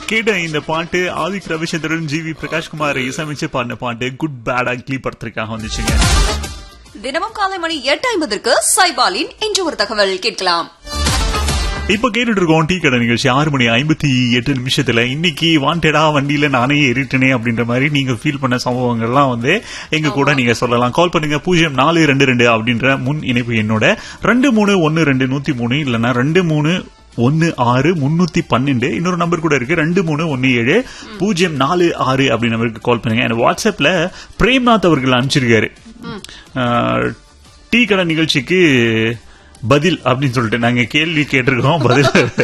கேட்ட இந்த பாட்டு ஆதிக் ரவிச்சந்திரன் ஜி வி பிரகாஷ்குமார் இசையமைச்சு பாடின பாட்டு குட் பேட் அக்லி படத்திற்காக வந்துச்சுங்க தினமும் காலை மணி எட்டு ஐம்பதற்கு சைபாலின் இன்று ஒரு தகவல் கேட்கலாம் இப்ப கேட்டுட்டு இருக்கோம் டீ கடை நிகழ்ச்சி ஆறு மணி ஐம்பத்தி எட்டு நிமிஷத்துல இன்னைக்கு வாண்டடா வண்டியில நானே ஏறிட்டனே அப்படின்ற மாதிரி நீங்க ஃபீல் பண்ண சம்பவங்கள்லாம் வந்து எங்க கூட நீங்க சொல்லலாம் கால் பண்ணுங்க பூஜ்ஜியம் நாலு ரெண்டு ரெண்டு அப்படின்ற முன் இணைப்பு என்னோட ரெண்டு மூணு ஒன்னு ரெண்டு நூத்தி மூணு இல்லைன்னா ரெண்டு மூணு ஒன்னு ஆறு முன்னூத்தி பன்னெண்டு இன்னொரு நம்பர் கூட இருக்கு ரெண்டு மூணு ஒன்னு ஏழு பூஜ்ஜியம் நாலு ஆறு அப்படி நம்பருக்கு கால் பண்ணுங்க எனக்கு வாட்ஸ்அப்ல பிரேம்நாத் அவர்கள் அனுப்பிச்சிருக்காரு ஆஹ், டீ கடை நிகழ்ச்சிக்கு பதில் அப்படின்னு சொல்லிட்டு நாங்க கேள்வி கேட்டிருக்கோம் பதில்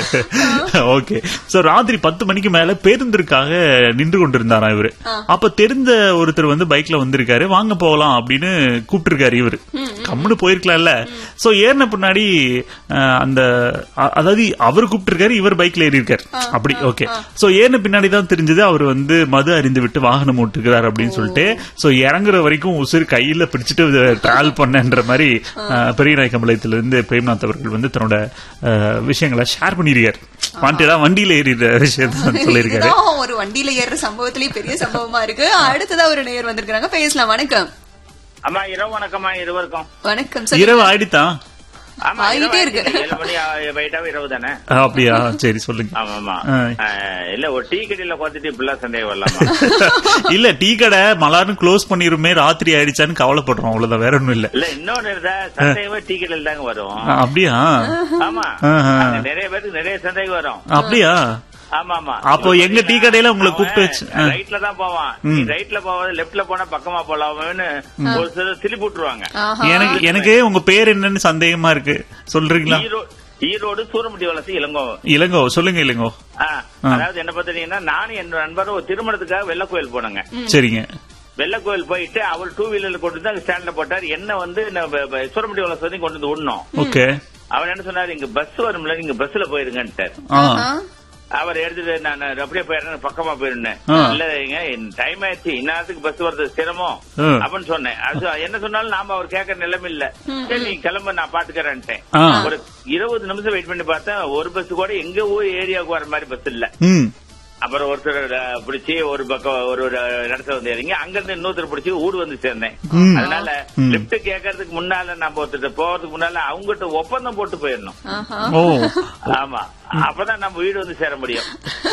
ஓகே சோ ராத்திரி பத்து மணிக்கு மேல பேருந்திற்காக நின்று கொண்டிருந்தாராம் இவரு அப்ப தெரிந்த ஒருத்தர் வந்து பைக்ல வந்திருக்காரு வாங்க போகலாம் அப்படின்னு கூப்பிட்டிருக்காரு இவரு கம்முன்னு போயிருக்கலாம்ல சோ ஏறின பின்னாடி அஹ், அந்த அ- அதாவது அவர் கூப்பிட்டிருக்காரு இவர் பைக்ல ஏறி இருக்காரு அப்படி ஓகே சோ ஏறின பின்னாடி தான் தெரிஞ்சது அவர் வந்து மது அறிந்து விட்டு வாகனம் ஓட்டுகிறார் அப்படின்னு சொல்லிட்டு சோ இறங்குற வரைக்கும் உசுறு கையில பிடிச்சிட்டு டிராவல் பண்ணன்ற மாதிரி அஹ், பெரியநாயக்கம்பாளையத்துல இருந்து பிரேம்நாத் அவர்கள் வந்து தன்னோட அஹ், விஷயங்களை ஷேர் பண்ணிருக்காரு வாண்டடா வண்டியில ஏறிற விஷயத்த வந்து சொல்லியிருக்காரு இதுதான் ஒரு வண்டியில ஏறுற சம்பவத்திலேயே பெரிய சம்பவமா இருக்கு அடுத்ததா ஒரு நேயர் வந்திருக்காங்க பேசலாம் வணக்கம் அம்மா இரவு வணக்கம்மா இருவருக்கும் வணக்கம் சொல்லுங்க. இரவு ஆயிடுதான் ஆமா ஆயிட்டே இரவு இருக்கு. ஆயிடுச்சு. ஏழு மணி ஆ- போயிட்டாவே இரவு தானே அஹ், அப்படியா சரி சொல்லுங்க ஆமா ஆமா ஆ. ஆ, இல்ல ஒரு டீ கடையில பார்த்துட்டு இப்படிலாம் சந்தேகம் வரலாமா இல்ல டீ கடை மலார்னு க்ளோஸ் பண்ணிருமே ராத்திரி ஆயிடுச்சான்னு கவலைப்படுறோம் அவ்வளவுதான் வேற ஒண்ணும் இல்ல இல்ல இன்னொன்னு இருந்தா சந்தேகமே டீ கடையில தாங்க வரும் அஹ், அப்படியா ஆமா ஆஹா. அங்க நிறைய பேருக்கு நிறைய சந்தேகம் வரும் அப்படியா ஆமா ஆமா அப்போ எங்க டீ கடையில உங்களை கூப்பிட்டு வச்சு ஆ. ரைட்ல தான் போவான் நீ ரைட்ல போவாது லெப்ட்ல போனா பக்கமா போலாம்னு ஒரு சிலர் திருப்பி விட்டுருவாங்க ஆஹா. எனக்கு எனக்கு உங்க பேர் என்னன்னு சந்தேகமா இருக்கு சொல்றீங்களா ஈரோடு ஈரோடு சூரமுட்டி வளர்ச்சி இளங்கோ இளங்கோ சொல்லுங்க இளங்கோ ஆ, அதாவது என்ன பாத்தீங்கன்னா நானும் என் நண்பரும் ஒரு திருமணத்துக்காக வெள்ள கோயில் போனோங்க சரிங்க வெள்ள கோயில் போயிட்டு அவர் டூ வீலர்ல கொண்டு வந்து ஸ்டாண்ட்ல போட்டார் என்ன வந்து சூரமுட்டி வளர்ச்சி வரைக்கும் கொண்டு வந்து விடணும் ஓகே அவர் என்ன சொன்னாரு இங்க பஸ் வரும்ல நீங்க பஸ்ல போயிருங்கன்ட்டார் ஆ ஆ. அவர் எடுத்துட்டு நான் அப்படியே போயிடுறேன் பக்கமா போயிருந்தேன் ஆ. இல்லங்க டைம் ஆயிடுச்சு இந்நேரத்துக்கு பஸ் வருது சிரமம் ஆ. அப்படின்னு சொன்னேன் அது என்ன சொன்னாலும் நாம அவர் கேட்கற நிலைமை இல்ல சரி நீ கிளம்ப நான் பாத்துக்கிறேன்ட்டேன் ஆ. ஒரு இருபது நிமிஷம் வெயிட் பண்ணி பார்த்தேன் ஒரு பஸ் கூட எங்க ஊர் ஏரியாவுக்கு வர மாதிரி பஸ் இல்ல ம் அப்புறம் ஒருத்தர் அஹ், பிடிச்சி ஒரு பக்கம் ஒரு ஒரு இடத்துல வந்து இறங்கி அங்க இருந்து இன்னொருத்தர் பிடிச்சி ஊர் வந்து சேர்ந்தேன் ம். அதனால லிப்ட் கேட்கறதுக்கு முன்னால நம்ம ஒருத்தர் போறதுக்கு முன்னால அவங்ககிட்ட ஒப்பந்தம் போட்டு போயிடணும் ஆஹா. ஓ ஆமா அப்பதான் நம்ம வீடு வந்து சேர முடியும்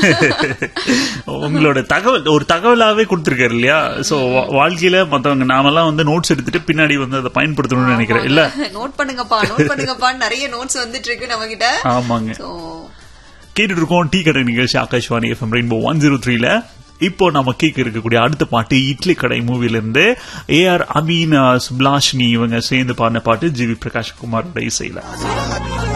உங்களோட தகவல் ஒரு தகவலாவே கொடுத்திருக்காரு இல்லையா சோ வாழ்க்கையில மத்தவங்க நாமெல்லாம் வந்து நோட்ஸ் எடுத்துட்டு பின்னாடி வந்து அதை பயன்படுத்தணும்னு நினைக்கிறேன் இல்ல நோட் பண்ணுங்கப்பா நோட் பண்ணுங்கப்பான்னு நிறைய நோட்ஸ் வந்துட்டு இருக்கு நம்ம கிட்ட ஆமாங்க So, கேட்டுட்டு இருக்கோம் டீ கடை நிகழ்ச்சி Akashvani FM rainbow one zero த்ரீல இப்போ நம்ம கேட்க இருக்கக்கூடிய அடுத்த பாட்டு இட்லி கடை மூவில இருந்து ஏஆர் அமீன் சுப்லாஷினி இவங்க சேர்ந்து பாடின பாட்டு ஜிவி பிரகாஷ் குமாரோட இசையில